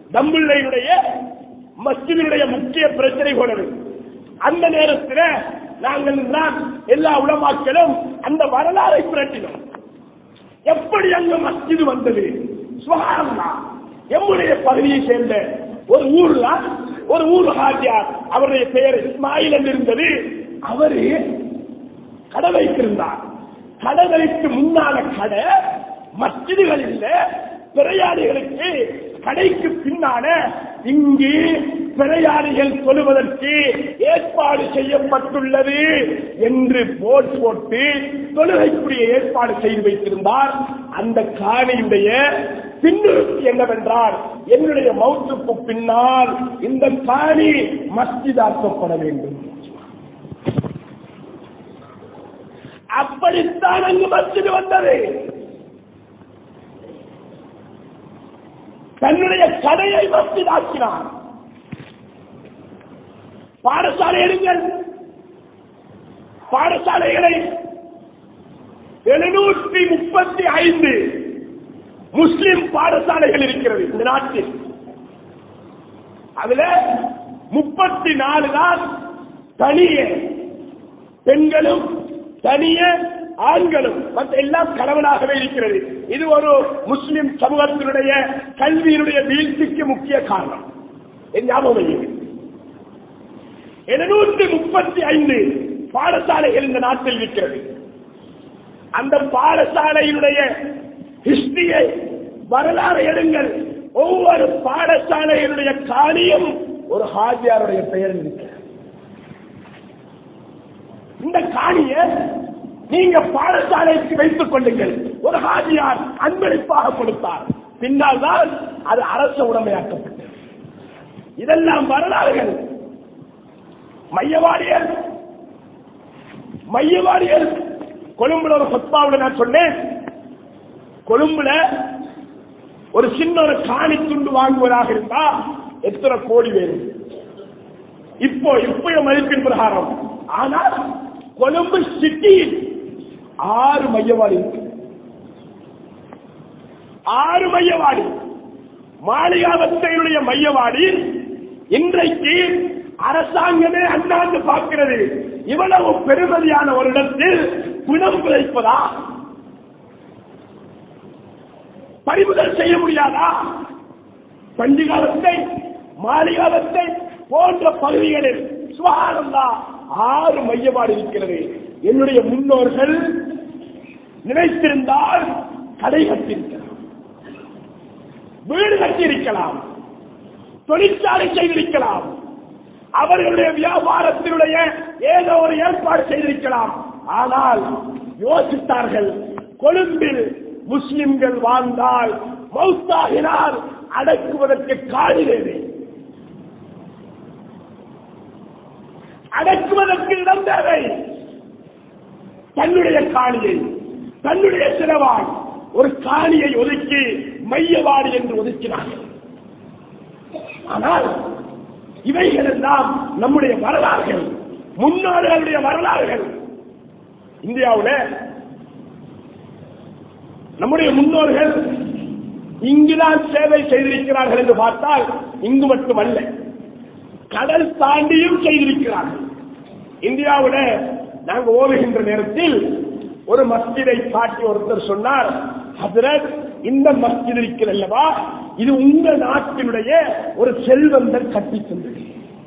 தம்பிள்ளையுடைய மஸ்ஜிதுடைய முக்கிய பிரச்சனை போனது அந்த நேரத்தில் நாங்கள் தான் எல்லா உலமாக்களும் அந்த வரலாறை புரட்டினோம் எப்படி அங்க மஸ்ஜிது வந்தது சுகாரம்னா எம்முடைய பகுதியை சேர்ந்த ஒரு ஊர்ல ஒரு ஊர் ஹாஜியார் அவருடைய பெயர் இஸ்மாயில் என்று இருந்தது அவரு கடை வைத்திருந்தார் கடைகளுக்கு முன்னால கடை மஸ்ஜிதுகள் இல்ல பிரயாணிகளுக்கு கடைக்கு பின்னால இங்கு பிரயாணிகள் சொல்லுவதற்கு ஏற்பாடு செய்யப்பட்டுள்ளது என்று போர்ட் போட்டு தொழுகைக்குரிய ஏற்பாடு செய்து வைத்திருந்தார் அந்த காணியுடைய பின்னிறுத்தி என்னவென்றால் என்னுடைய மௌத்துக்கு பின்னால் இந்த காணி மஸ்ஜிதாக்கப்பட வேண்டும் அப்படித்தான் அங்கு மஸ்ஜித் வந்தது தன்னுடைய கடையை மஸ்ஜித் ஆக்கினார் பாடசாலை எடுங்கள் பாடசாலைகளை எழுநூற்றி முப்பத்தி ஐந்து முஸ்லிம் பாடசாலைகள் இருக்கிறது இந்த நாட்டில் அதுல முப்பத்தி நாலு தான் தனிய பெண்களும் தனிய ஆண்களும் மற்ற எல்லாம் கணவனாகவே இருக்கிறது இது ஒரு முஸ்லிம் சமூகத்தினுடைய கல்வியினுடைய வீழ்ச்சிக்கு முக்கிய காரணம் என் ஞாபகம் வையுங்கள். எழுநூற்றி முப்பத்தி ஐந்து பாடசாலைகள் இந்த நாட்டில் இருக்கிறது அந்த பாடசாலையினுடைய ஹிஸ்டரியை வரலாறு எடுங்கள் ஒவ்வொரு பாடசாலையினுடைய காணியும் ஒரு ஹாஜியாருடைய பெயர் இருக்கிறது இந்த காணிய நீங்க பாடசாலைக்கு வைத்துக் கொள்ளுங்கள் ஒரு ஹாஜியார் அன்பளிப்பாக கொடுத்தார் பின்னால் தான் அது அரச உடமையாக்கப்பட்டது இதெல்லாம் வரலாறுகள் மையவாடியர் மையவாடியர் கொழும்புல ஒரு சொத்தாவுல நான் சொன்னேன் கொழும்புல ஒரு சின்ன ஒரு காணி துண்டு வாங்குவதாக இருந்தா எத்தனை கோடி வேணும் இப்போ இப்பய மதிப்பின் பிரகாரம் ஆனால் கொழும்பு சிட்டியில் ஆறு மையவாடி இருக்கு. ஆறு மையவாடி மாளிகாவத்தையுடைய மையவாடி இன்றைக்கு அரசாங்கமே அண்ணாந்து பார்க்கிறது இவ்வளவு பெருமதியான ஒரு இடத்தில் பிணம் பிழைப்பதா பறிமுதல் செய்ய முடியாதா பண்டிகாலத்தை மாளிகாலத்தை போன்ற பகுதிகளில் சுகானந்தா ஆறு மையப்பாடு இருக்கிறது என்னுடைய முன்னோர்கள் நினைத்திருந்தால் கடை கட்டியிருக்கலாம் வீடு கட்டியிருக்கலாம் தொழிற்சாலை செய்திருக்கலாம் அவர்களுடைய வியாபாரத்தினுடைய ஏதோ ஒரு ஏற்பாடு செய்திருக்கலாம் ஆனால் யோசித்தார்கள் கொழும்பில் முஸ்லிம்கள் வாழ்ந்தால் மௌத்தாகினால் அடக்குவதற்கு காடு தேவை அடக்குவதற்கு இடம் தேவை தன்னுடைய காணியை தன்னுடைய சிறவால் ஒரு காணியை ஒதுக்கி மையவாடி என்று ஒதுக்கினார்கள் ஆனால் இவைகள் எல்லாம் நம்முடைய வரலாறுகள் முன்னோர்களுடைய வரலாறுகள் இந்தியாவுல நம்முடைய முன்னோர்கள் இங்குதான் சேவை செய்திருக்கிறார்கள் என்று பார்த்தால் இங்கு மட்டுமல்ல கடல் தாண்டியும் செய்திருக்கிறார்கள் இந்தியாவுல நாங்க ஓடுகின்ற நேரத்தில் ஒரு மஸ்ஜிதை காட்டி ஒருத்தர் சொன்னார் ஹசரத் இந்த மஸ்ஜித் இருக்கிறது அல்லவா இது உங்க நாட்டினுடைய ஒரு செல்வந்தர் கட்டி தந்தது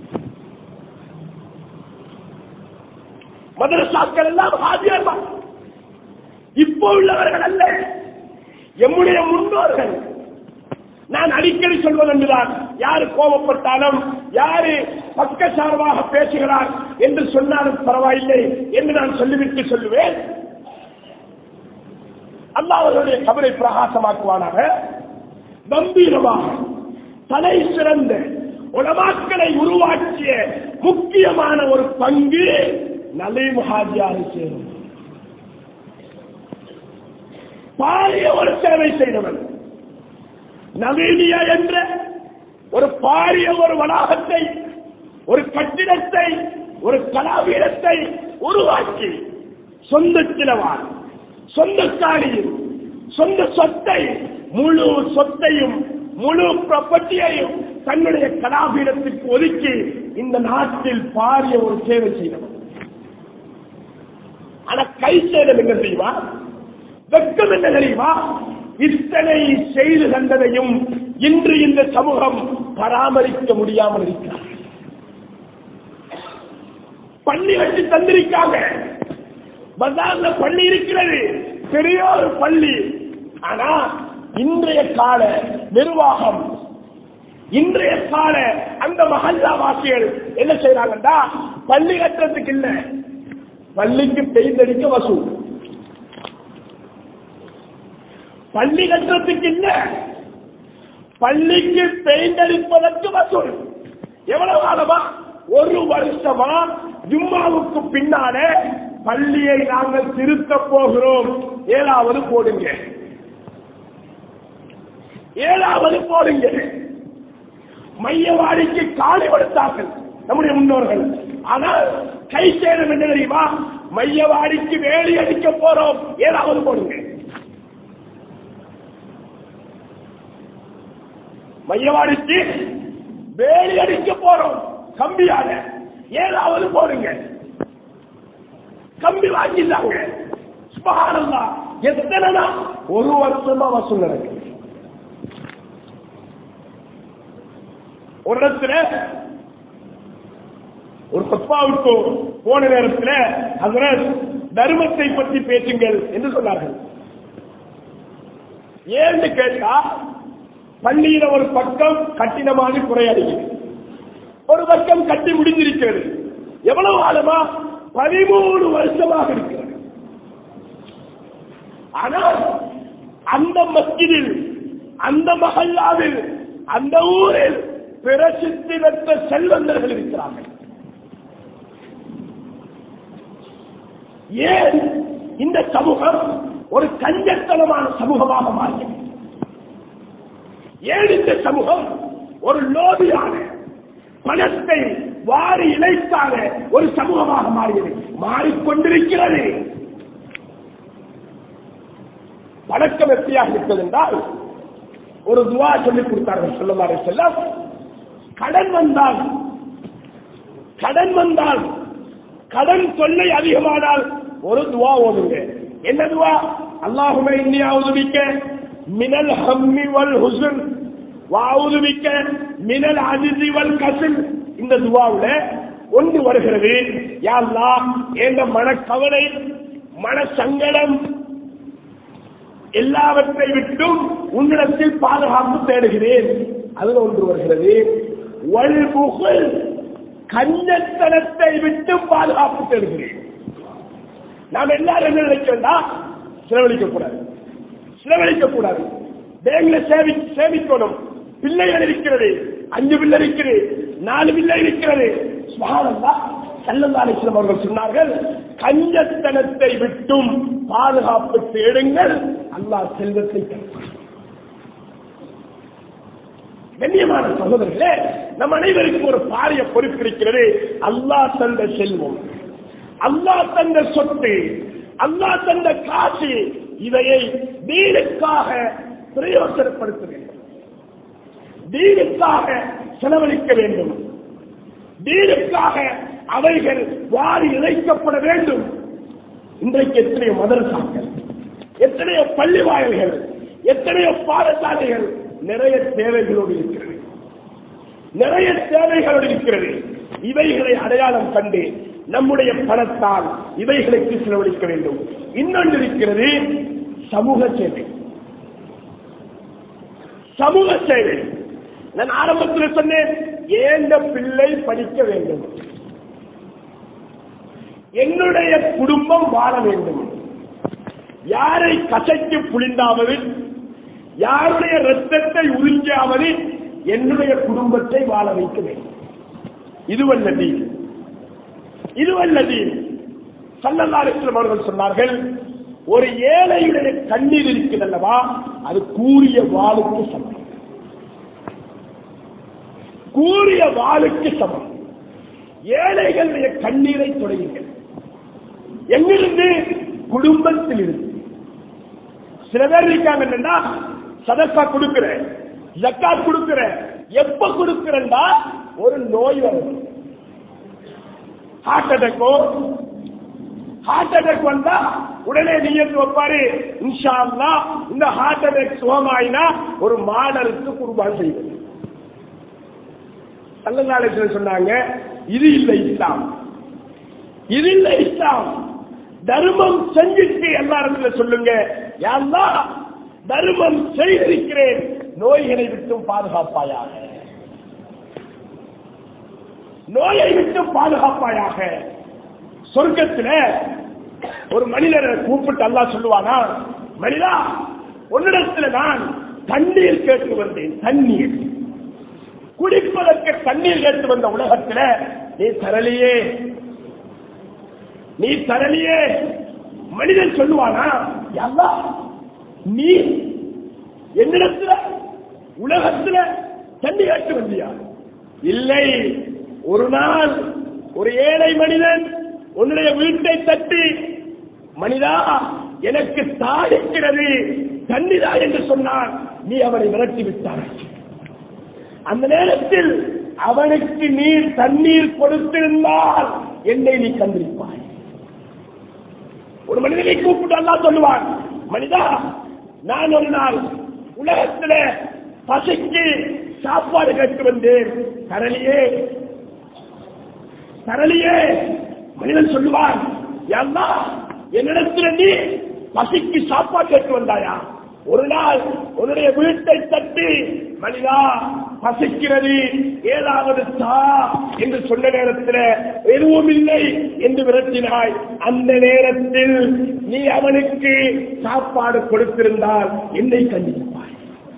மதரசாக்கள் எல்லாம் ஹாஜியார் தான். இப்போ உள்ளவர்கள் அல்ல எம்முடைய முன்னோர்கள் நான் அடிக்கடி சொல்வது என்றுதான் யாரு கோபப்பட்டாலும் யாரு பக்க சார்பாக பேசுகிறார் என்று சொன்னாலும் பரவாயில்லை என்று நான் சொல்லிவிட்டு சொல்லுவேன் அல்லாஹ் அவர்களுடைய கபரை பிரகாசமாக்குவானாக கம்பீரமாக தலை சிறந்த உலமாக்களை உருவாக்கிய முக்கியமான ஒரு பங்கு நலை முகாஜியாரை சேரும் பாரிய ஒரு சேவை செய்தவன் நவீனியா என்ற ஒரு பாரிய ஒரு வளாகத்தை ஒரு கட்டிடத்தை ஒரு கலாவீரத்தை உருவாக்கி சொந்த சிலவான் சொந்த காணியும் சொந்த சொத்தை முழு சொத்தையும் முழு ப்ராப்பர்ட்டியையும் தன்னுடைய கலாபீடத்திற்கு ஒதுக்கி இந்த நாட்டில் பாரிய ஒரு சேவை செய்தவர் ஆனா கை சேதம் என்ன தெரியுமா வெட்கம் என்ன தெரியுமா இத்தனை செய்து தந்ததையும் இன்று இந்த சமூகம் பராமரிக்க முடியாமல் இருக்கிறார் பள்ளி வச்சு தந்திருக்காங்க பஜார்ல பள்ளி இருக்கிறது பெரிய ஒரு பள்ளி ஆனா இன்றைய கால நிர்வாகம் இன்றைய கால அந்த மகல்லா வாசிகள் என்ன செய்யறாங்கன்னா பள்ளி கட்டுறதுக்கு இல்ல பள்ளிக்கு பெய்தடிக்க வசூல் பள்ளி கட்டுறதுக்கு இல்ல பள்ளிக்கு பெயிண்ட் அடிப்பதற்கு வசூல் எவ்வளவு காலமா ஒரு வருஷமா ஜும்மாவுக்கு பின்னாலே பள்ளியை நாங்கள் திருத்த போகிறோம் ஏழாவது போடுங்க ஏழாவது போடுங்க மையவாடிக்கு காலி கொடுத்தார்கள் நம்முடைய முன்னோர்கள் ஆனால் கை சேதம் என்ன தெரியுமா மையவாடிக்கு வேலி அடிக்க போறோம் ஏழாவது போடுங்க மையவாடிக்கு வேலி அடிக்க போறோம் கம்பியாக ஏழாவது போடுங்க கம்பி வாங்கிட்டாங்க சுபஹானல்லா எத்தனை ஒரு வருஷமா வசூல் நடக்குது ஒரு இடத்துல ஒரு பப்பாவுக்கு போன நேரத்தில் அதில் தர்மத்தை பற்றி பேசுங்கள் என்று சொன்னார்கள் ஏன்னு கேட்டா பள்ளியில ஒரு பக்கம் கட்டிடமாக குறையடைகிறது ஒரு பக்கம் கட்டி முடிந்திருக்கிறது எவ்வளவு காலமா பதிமூணு வருஷமாக இருக்கிறது ஆனால் அந்த மஸ்ஜிதில் அந்த மகல்லாவில் அந்த ஊரில் பிரசித்தி பெற்ற செல்வந்தர்கள் இருக்கிறார்கள் ஏன் இந்த சமூகம் ஒரு கஞ்சத்தனமான சமூகமாக மாறியது ஏன் இந்த சமூகம் ஒரு லோபியான பணத்தை வாரி இழைத்தான ஒரு சமூகமாக மாறியது மாறிக்கொண்டிருக்கிறது பழக்கம் எப்படியாக இருக்கிறது என்றால் ஒரு துவா சொல்லிக் கொடுத்தார்கள் சொல்லமாறு செல்லம் கடன் வந்தால் கடன் வந்தால் கடன் தொல்லை அதிகமானால் ஒரு துவா ஓதுங்க என்ன துவா அல்லாஹுமே இன்னியாவது மிக்க மினல் ஹம்மி வல் ஹுசன் வாவுது மிக்க மினல் அஜிசி வல் கசில் இந்த துவாவுல ஒன்று வருகிறது யாழ்லா என்ற மனக்கவலை மன சங்கடம் எல்லாவற்றை விட்டும் உன்னிடத்தில் பாதுகாப்பு தேடுகிறேன் அதுல ஒன்று வருகிறது வல்புகழ் கஞ்சத்தனத்தை விட்டு பாதுகாப்பு தேடுகிறேன் நாம் எல்லாரும் என்ன நினைக்கிறோம்னா செலவழிக்க கூடாது செலவழிக்க கூடாது பேங்க்ல சேவி சேமிக்கணும் பிள்ளைகள் இருக்கிறது அஞ்சு பிள்ளை இருக்கிறது நாலு பிள்ளை இருக்கிறது சுபானந்தா செல்லந்தாலேஸ்வரம் அவர்கள் சொன்னார்கள் கஞ்சத்தனத்தை விட்டும் பாதுகாப்பு தேடுங்கள் அல்லாஹ் செல்வத்தை தருவார் கண்ணியமான சகோதரர்களே நம் அனைவருக்கும் ஒரு பாரிய பொறுப்பு இருக்கிறது அல்லாஹ் தந்த செல்வம் அல்லாஹ் தந்த சொத்து அல்லாஹ் தந்த காசு இதையை வீடுக்காக பிரயோசனப்படுத்த வேண்டும் வீடுக்காக செலவழிக்க வேண்டும் வீடுக்காக அவைகள் வாரி இழைக்கப்பட வேண்டும் இன்றைக்கு எத்தனையோ மதரசாக்கள் எத்தனையோ பள்ளி வாயில்கள் எத்தனையோ பாடசாலைகள் நிறைய தேவைகளோடு இருக்கிறது நிறைய தேவைகளோடு இருக்கிறது இவைகளை அடையாளம் கண்டு நம்முடைய பணத்தால் இவைகளுக்கு செலவழிக்க வேண்டும் இன்னொன்று இருக்கிறது சமூக சேவை சமூக சேவை நான் ஆரம்பத்தில் சொன்னேன் ஏந்த பிள்ளை படிக்க வேண்டும் என்னுடைய குடும்பம் வாழ வேண்டும் யாரை கசைக்கு புளிந்தாவது யாருடைய ரத்தத்தை உறிஞ்சாவது என்னுடைய குடும்பத்தை வாழ வைக்க வேண்டும் இதுவல்ல தீன் இதுவல்ல தீன் சல்லல்லாரிஸ்லம் அவர்கள் சொன்னார்கள் ஒரு ஏழையுடைய கண்ணீர் இருக்கிறதல்லவா அது கூறிய வாளுக்கு சமம் கூறிய வாளுக்கு சமம் ஏழைகளுடைய கண்ணீரை தொடங்குங்கள் எங்கிருந்து குடும்பத்தில் இருந்து சில பேர் இருக்காங்க என்னன்னா சதக்கா கொடுக்கிற ஜக்கா கொடுக்கிற எப்ப கொடுக்கிறா ஒரு நோய் வரும் ஹார்ட் அட்டாக்கோ ஹார்ட் அட்டாக் வந்தா உடனே நீயத்து வைப்பாரு இன்ஷா அல்லாஹ் இந்த ஹார்ட் அட்டாக் சுகமாயினா ஒரு மாடலுக்கு குர்பான் செய்வது அல்ல சொன்னாங்க இது இல்லை இஸ்லாம் இது இல்லை இஸ்லாம் தர்மம் செஞ்சுட்டு எல்லாருக்கும் சொல்லுங்க யாருந்தா தர்மம் செய்திருக்கிறேன் நோய்களை விட்டும் பாதுகாப்பாயாக நோயை விட்டு பாதுகாப்பாயாக சொர்க்கத்துல ஒரு மனிதரை கூப்பிட்டு அல்லாஹ் சொல்லுவானா மனிதா உன்னிடத்துல நான் தண்ணீர் கேட்டு வந்தேன் தண்ணீர் குடிப்பதற்கு தண்ணீர் கேட்டு வந்த உலகத்துல நீ தரலையே நீ தரலையே மனிதன் சொல்லுவானா யல்லா நீ என்னிடத்துல உலகத்துல தண்ணி கேட்டு வந்தியா இல்லை ஒரு நாள் ஒரு ஏழை மனிதன் உன்னுடைய வீட்டை தட்டி மனிதா எனக்கு தாடிக்கிறது தண்ணிதா என்று சொன்னான் நீ அவனை விரட்டி விட்டாய் அந்த நேரத்தில் அவனுக்கு நீர் தண்ணீர் கொடுத்திருந்தால் என்னை நீ கண்டிருப்பாய் ஒரு மனிதனை கூப்பிட்டு அல்லா சொல்லுவான் மனிதா நான் ஒரு நாள் உலகத்துல பசிக்கு சாப்பாடு கேட்டு வந்தேன் தரலியே தரலியே மனிதன் சொல்லுவான் ஏன்னா என்னிடத்துல நீ பசிக்கு சாப்பாடு கேட்டு வந்தாயா ஒரு நாள் உன்னுடைய வீட்டை தட்டி மனிதா பசிக்கிறது ஏதாவது தா என்று சொன்ன நேரத்தில் எதுவும் இல்லை என்று விரட்டினாய் அந்த நேரத்தில் நீ அவனுக்கு சாப்பாடு கொடுத்திருந்தால் என்னை கண்டிப்பாய்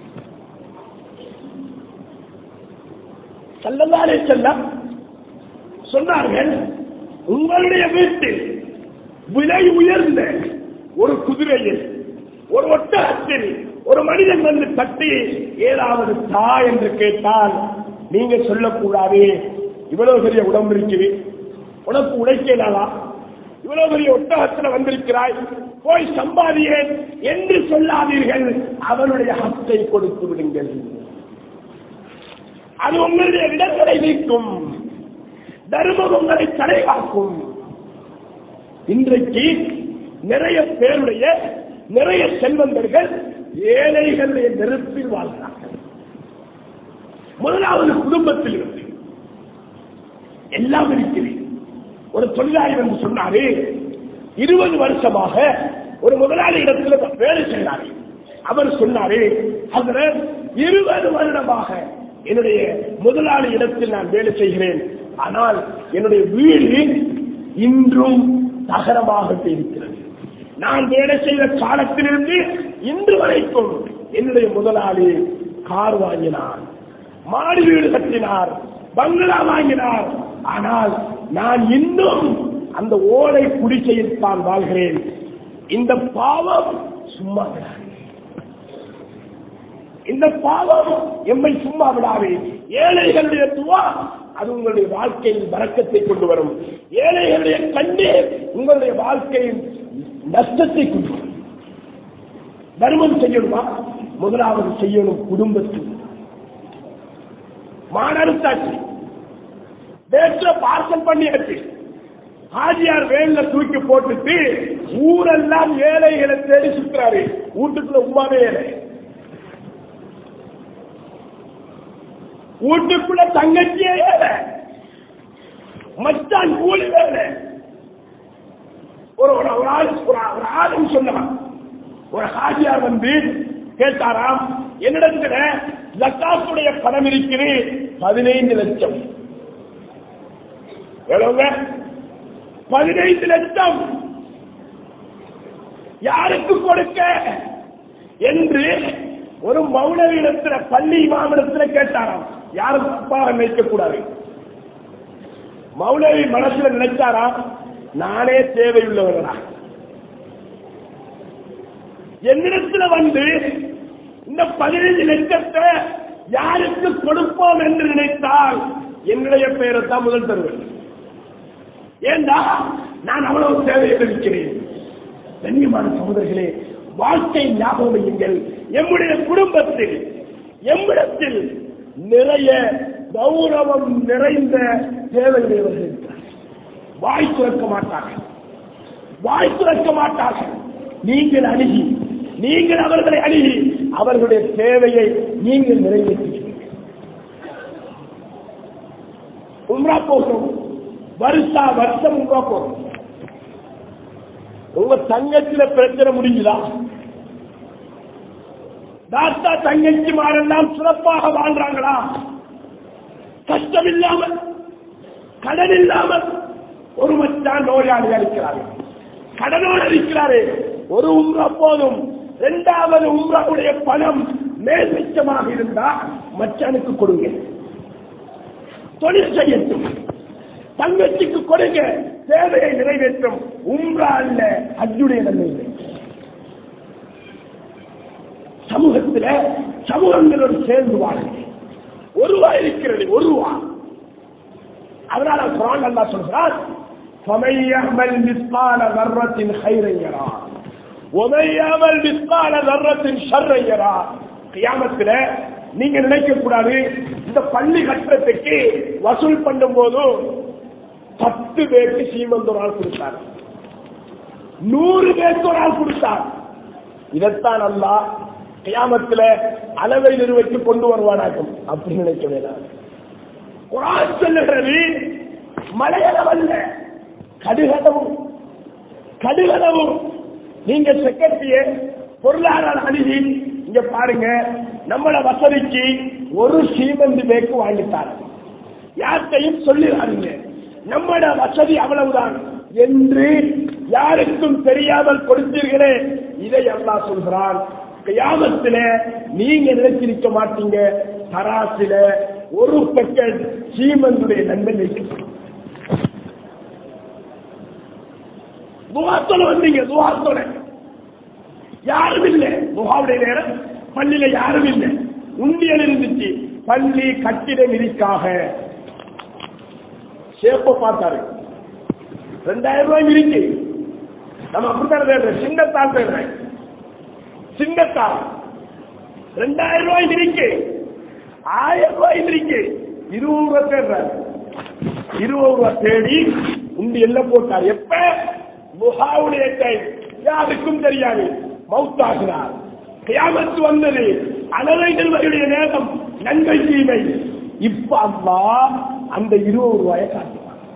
செல்லந்தாலே செல்லம் சொன்னார்கள் உங்களுடைய வீட்டில் விலை உயர்ந்த ஒரு குதிரையில் ஒரு ஒட்டகத்தில் ஒரு மனிதன் வந்து தட்டி ஏதாவது தா என்று கேட்டால் நீங்க சொல்லக்கூடாது இவ்வளவு பெரிய உடம்பு இருக்குது உனக்கு உழைக்கலாமா இவ்வளவு பெரிய ஒட்டகத்துல வந்திருக்கிறாய் போய் சம்பாதியேன் என்று சொல்லாதீர்கள் அவனுடைய ஹத்தை கொடுத்து விடுங்கள் அது உங்களுடைய இடங்களை நீக்கும் தர்மம் உங்களை தலைவாக்கும் இன்றைக்கு நிறைய பேருடைய நிறைய செல்வந்தர்கள் ஏழைகளுடைய நெருப்பில் வாழ்கிறார்கள் முதலாவது குடும்பத்தில் இருந்து எல்லாம் இருக்கிறேன் ஒரு தொழிலாளி வந்து சொன்னாரு இருபது வருஷமாக ஒரு முதலாளி இடத்துல வேலை செய்கிறாரு அவர் சொன்னாரு அதுல இருபது வருடமாக என்னுடைய முதலாளி இடத்தில் நான் வேலை செய்கிறேன் ஆனால் என்னுடைய வீடு இன்றும் தகரமாக இருக்கிறது நான் வேலை செய்த காலத்திலிருந்து இன்று வரைக்கும் என்னுடைய முதலாளி கார் வாங்கினார் மாடி வீடு கட்டினார் பங்களா வாங்கினார் ஆனால் நான் இன்னும் அந்த ஓலை குடிசையில் தான் வாழ்கிறேன் இந்த பாவம் சும்மா விடாது இந்த பாவம் எம்மை சும்மா விடாது ஏழைகளுடைய துவா அது உங்களுடைய வாழ்க்கையில் வரக்கத்தை கொண்டு வரும் ஏழைகளுடைய கண்ணீர் உங்களுடைய வாழ்க்கையில் நஷ்டத்தை கொண்டு வரும் தர்மம் செய்யணுமா முதலாவது செய்யணும் குடும்பத்தில் மாநடுத்தாச்சு வேற்ற பார்சல் பண்ணியாச்சு ஹாஜியார் வேல தூக்கி போட்டுட்டு ஊரெல்லாம் ஏழைகளை தேடி சுத்துறாரு வீட்டுக்குள்ள உமாவே ஏழை வீட்டுக்குள்ள தங்கச்சியே ஏழை மச்சான் கூலி வேலை ஒரு ஒரு ஒரு ஆள் ஒரு ஒரு ஆளுன்னு சொன்னான் ஒரு ஹாஜியார் வந்து கேட்டாராம் என்னிடத்துல ஜக்காத்துடைய பணம் இருக்குது பதினைந்து லட்சம் எவ்வளவுங்க பதினைந்து லட்சம் யாருக்கு கொடுக்க என்று ஒரு மௌனவிடத்துல பள்ளி இமாமிடத்துல கேட்டாராம் யாரும் தப்பாக நினைக்க கூடாது மௌலவி மனசுல நினைச்சாரா நானே தேவையுள்ளவர்களா என்னிடத்துல வந்து இந்த பதினைந்து லட்சத்தை யாருக்கு கொடுப்போம் என்று நினைத்தால் என்னுடைய பெயரை தான் முதல் தருவேன் ஏண்டா நான் அவ்வளவு தேவையில் இருக்கிறேன் கண்ணியமான சகோதரர்களே வாழ்க்கை ஞாபகம் வையுங்கள் எம்முடைய குடும்பத்தில் எம்மிடத்தில் நிறைய கௌரவம் நிறைந்த தேவையுடையவர்கள் இருக்கிறார்கள் வாய் துறக்க மாட்டார்கள் வாய் துறக்க மாட்டார்கள் நீங்கள் அணுகி நீங்கள் அவர்களை அணுகி அவர்களுடைய தேவையை நீங்கள் நிறைவேற்றுகிறீர்கள் உம்ரா போகும் வருஷா வருஷம் உம்ரா போகும் உங்க தங்கச்சில பிரச்சனை முடிஞ்சுதா தாத்தா தங்கச்சி மாரெல்லாம் சிறப்பாக வாழ்றாங்களா கஷ்டம் இல்லாமல் கடன் இல்லாமல் ஒரு மச்சான் நோயாளி அளிக்கிறார்கள் கடனோடு இருக்கிறாரு ஒரு உம்ரா போதும் இரண்டாவது உம்ராவுடைய பணம் மேல் மிச்சமாக இருந்தா மச்சானுக்கு கொடுங்க தொழில் செய்யட்டும் தங்கச்சிக்கு கொடுங்க தேவையை நிறைவேற்றும் உம்ரா அல்ல அஜுடைய நன்மை இல்லை. சமூகத்தில் சமூகங்களோடு சேர்ந்து வாழுங்க ஒருவா இருக்கிறது ஒருவா அதனால குரான் அல்லா சொல்கிறார் فَمَن يَعْمَلْ مِثْقَالَ ذَرَّةٍ خَيْرًا يَرَهُ وَمَن يَعْمَلْ مِثْقَالَ ذَرَّةٍ شَرًّا يَرَهُ கியாமத்துல நீங்க நினைக்க கூடாது இந்த பள்ளி கட்டத்துக்கு வசூல் பண்ணும் போது பத்து பேருக்கு சீமந்த ஒரு ஆள் கொடுத்தார் நூறு பேருக்கு ஒரு ஆள் கொடுத்தார் இதைத்தான் அல்லா கியாமத்துல அளவை நிறுவச்சு கொண்டு வருவானாக்கும் அப்படி நினைக்க வேண்டாம் குரான் சொல்லுகிறது மலையளவல்ல கடுகளவும் கடுகளவும் நீங்க செக்ரட்டரிய பொருளாதார அணுகி இங்க பாருங்க நம்மள வசதிக்கு ஒரு சீமந்தி பேக்கு வாங்கித்தார் யார்கிட்டையும் சொல்லிடாதீங்க நம்மட வசதி அவ்வளவுதான் என்று யாருக்கும் தெரியாமல் கொடுத்தீர்களே இதை அல்லாஹ் சொல்கிறான் கியாமத்தில நீங்க நினைச்சிருக்க மாட்டீங்க தராசில ஒரு பெக்கெட் சீமந்துடைய நன்மை வைக்கப்படும் துவாத்தோட வந்தீங்க துவாத்தோட யாரும் இல்லை துவாவுடைய நேரம் பள்ளியில யாரும் இல்லை உண்டியல் இருந்துச்சு பள்ளி கட்டிடம் இருக்காக சேப்ப பார்த்தாரு ரெண்டாயிரம் ரூபாய் இருக்கு நம்ம அப்படித்தான் தேடுறேன் சின்னத்தால் தேடுறேன் சின்னத்தால் ரெண்டாயிரம் ரூபாய் இருக்கு ஆயிரம் ரூபாய் இருக்கு இருபது ரூபாய் தேடுறாரு இருபது ரூபாய் தேடி உண்டு எல்லாம் போட்டார் எப்ப முகாவுடைய டைம் யாருக்கும் தெரியாது மவுத்தாகினார் கியாமத்து வந்தது அனலைகள் வருடைய நேரம் நன்மை தீமை இப்ப அம்மா அந்த இருபது ரூபாயை காட்டுவார்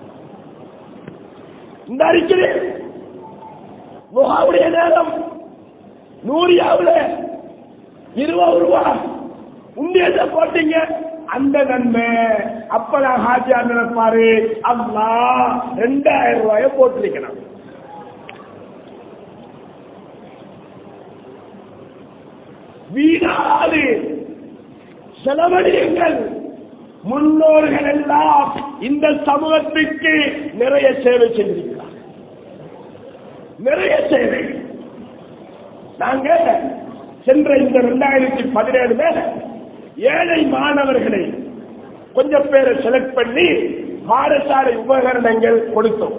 இந்த அறிக்கை முகாவுடைய நேரம் நூறியாவுல இருபது ரூபாய் உண்டியல்ல போட்டீங்க அந்த நன்மை அப்ப நான் ஹாஜியா நினைப்பாரு அம்மா ரெண்டாயிரம் ரூபாய போட்டிருக்கணும் வீணாது செலவழியுங்கள் முன்னோர்கள் எல்லாம் இந்த சமூகத்திற்கு நிறைய சேவை செய்திருக்கிறார் நிறைய சேவை நாங்க சென்ற இந்த ரெண்டாயிரத்தி பதினேழுல ஏழை மாணவர்களை கொஞ்சம் பேரை செலக்ட் பண்ணி பாடசாலை உபகரணங்கள் கொடுத்தோம்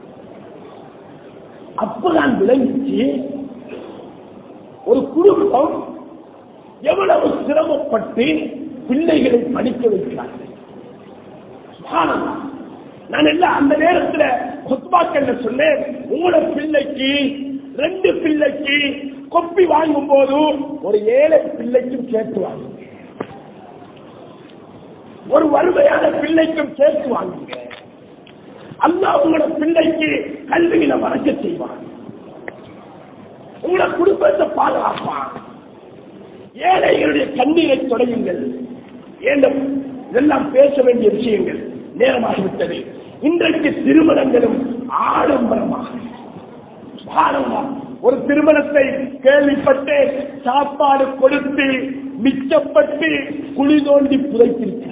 அப்பதான் விளங்கிச்சு ஒரு குடும்பம் எவ்வளவு சிரமப்பட்டு பிள்ளைகளை படிக்க வைக்கிறார்கள் சுப்ஹானல்லாஹ். நான் எல்லாம் அந்த நேரத்தில் கொத்பாக்கல்ல சொன்னேன் உங்களோட பிள்ளைக்கு ரெண்டு பிள்ளைக்கு கொப்பி வாங்கும் போது ஒரு ஏழை பிள்ளைக்கும் சேர்த்து வாங்குங்க ஒரு வறுமையான பிள்ளைக்கும் சேர்த்து வாங்குங்க அல்லாஹ் உங்களோட பிள்ளைக்கு கல்வியில வளர்க்க செய்வான் உங்களோட குடும்பத்தை பாதுகாப்பான் ஏழைகளுடைய கண்ணீரை தொடையுங்கள் ஏண்டும் இதெல்லாம் பேச வேண்டிய விஷயங்கள் நேரமாகிவிட்டது இன்றைக்கு திருமணங்களும் ஆடம்பரமாக சுப்ஹானல்லாஹ். ஒரு திருமணத்தை கேள்விப்பட்டு சாப்பாடு கொடுத்து மிச்சப்பட்டு குழி தோண்டி புதைத்திருக்கிறார்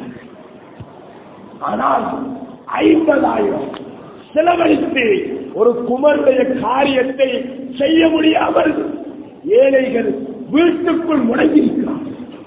ஆனால் ஐம்பதாயிரம் செலவழித்து ஒரு குமருடைய காரியத்தை செய்ய முடியாமல் ஏழைகள் வீட்டுக்குள் முடங்கியிருக்கிறார்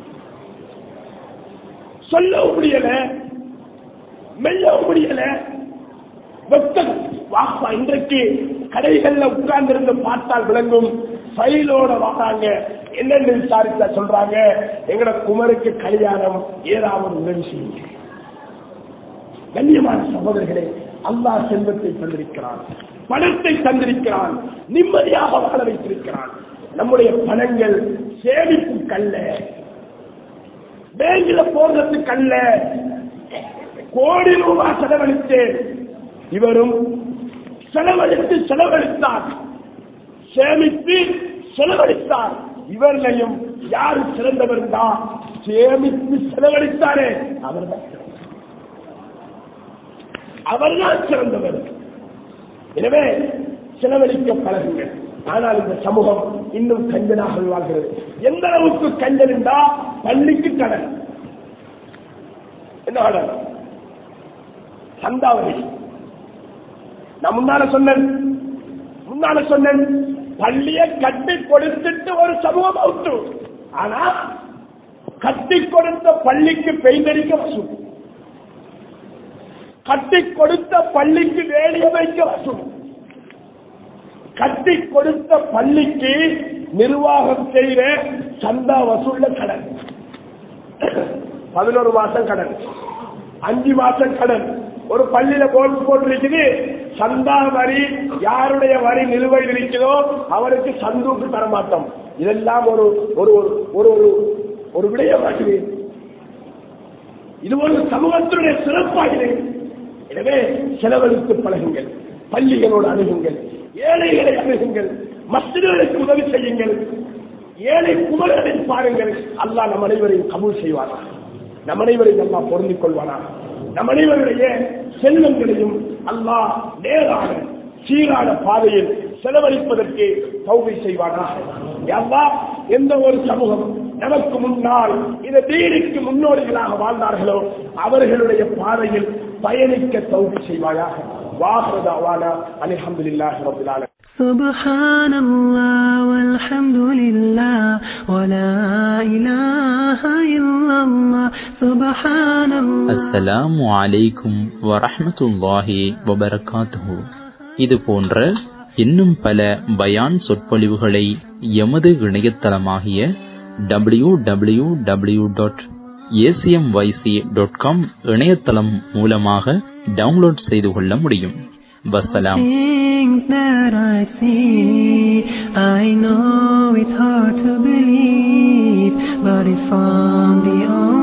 சொல்லவும் முடியல மெல்லவும் முடியல வெக்கம் வாப்பா இன்றைக்கு கடைகள்ல உட்கார்ந்திருந்து பார்த்தால் விளங்கும் ஃபைலோட வராங்க என்னென்னு விசாரிச்சா சொல்றாங்க எங்கட குமருக்கு கல்யாணம் ஏதாவது உதவி செய்யுங்க கண்ணியமான சகோதரர்களே அல்லாஹ் செல்வத்தை தந்திருக்கிறான் பணத்தை தந்திருக்கிறான் நிம்மதியாக வாழ வைத்திருக்கிறான் நம்முடைய பணங்கள் சேமிப்பு கல்ல பேங்கில போடுறதுக்கு அல்ல கோடி ரூபாய் செலவழித்தேன் இவரும் செலவழித்து செலவழித்தார் சேமித்து செலவழித்தார் இவர்களையும் யாரு சிறந்தவர் தான் சேமித்து செலவழித்தாரே அவர்தான் சிறந்தவர். அவர்தான் சிறந்தவர் எனவே செலவழிக்க பழகுங்கள் ஆனால் இந்த சமூகம் இன்னும் கஞ்சனாக வாழ்கிறது எந்த அளவுக்கு கஞ்சன் என்றா பள்ளிக்கு கடன் என்ன கடன் சந்தாவரி நான் முன்னால சொன்னேன் முன்னால சொன்னேன் பள்ளியை கட்டி கொடுத்துட்டு ஒரு சமூகம் அவுத்து ஆனா கட்டி கொடுத்த பள்ளிக்கு பெய்தடிக்க வசூல் கட்டி கொடுத்த பள்ளிக்கு வேலிய வைக்க வசூல் கட்டி கொடுத்த பள்ளிக்கு நிர்வாகம் செய்கிற சந்தா வசூல்ல கடன் பதினோரு மாசம் கடன் அஞ்சு மாசம் கடன் ஒரு பள்ளியில போட்டு போட்டிருக்குது சந்தா வரி யாருடைய வரி நிலுவையில் இருக்கிறதோ அவருக்கு சந்தூக்கு தரமாட்டோம் இதெல்லாம் ஒரு ஒரு ஒரு- ஒரு ஒரு ஒரு விடயமாகுது இது ஒரு சமூகத்தினுடைய சிறப்பாகிறது எனவே செலவழித்து பழகுங்கள் பள்ளிகளோடு அணுகுங்கள் ஏழைகளை அணுகுங்கள் மஸ்திகளுக்கு உதவி செய்யுங்கள் ஏழை குமரனை பாருங்கள் அல்லாஹ் நம் அனைவரையும் கபூல் செய்வானா நம் அனைவரையும் அல்லாஹ் பொருந்திக் கொள்வானா நம் அனைவருடைய செல்வங்களையும் அல்லாஹ் நேரான சீரான பாதையில் செலவழிப்பதற்கு தௌவை செய்வானா அல்லாஹ் எந்த ஒரு சமூகம் நமக்கு முன்னால் இந்த தீனுக்கு முன்னோடிகளாக வாழ்ந்தார்களோ அவர்களுடைய பாதையில் பயணிக்க தௌவி செய்வாயாக வாஹரதாவானா அல்ஹம்துலில்லாஹி ரப்பில் ஆலமீன் سبحان الله والحمد لله ولا إله إلا الله سبحان الله அஸ்ஸலாமு அலைக்கும் வரஹ்மத்துல்லாஹி வபரகாத்துஹு இது போன்ற இன்னும் பல பயான் சொற்பொழிவுகளை எமது இணையதளமாகிய W W W dot A C M Y C dot com இணையதளம் மூலமாக டவுன்லோட் செய்து கொள்ள முடியும் வசலாம் Things that I see, I know it's hard to believe, but it's from the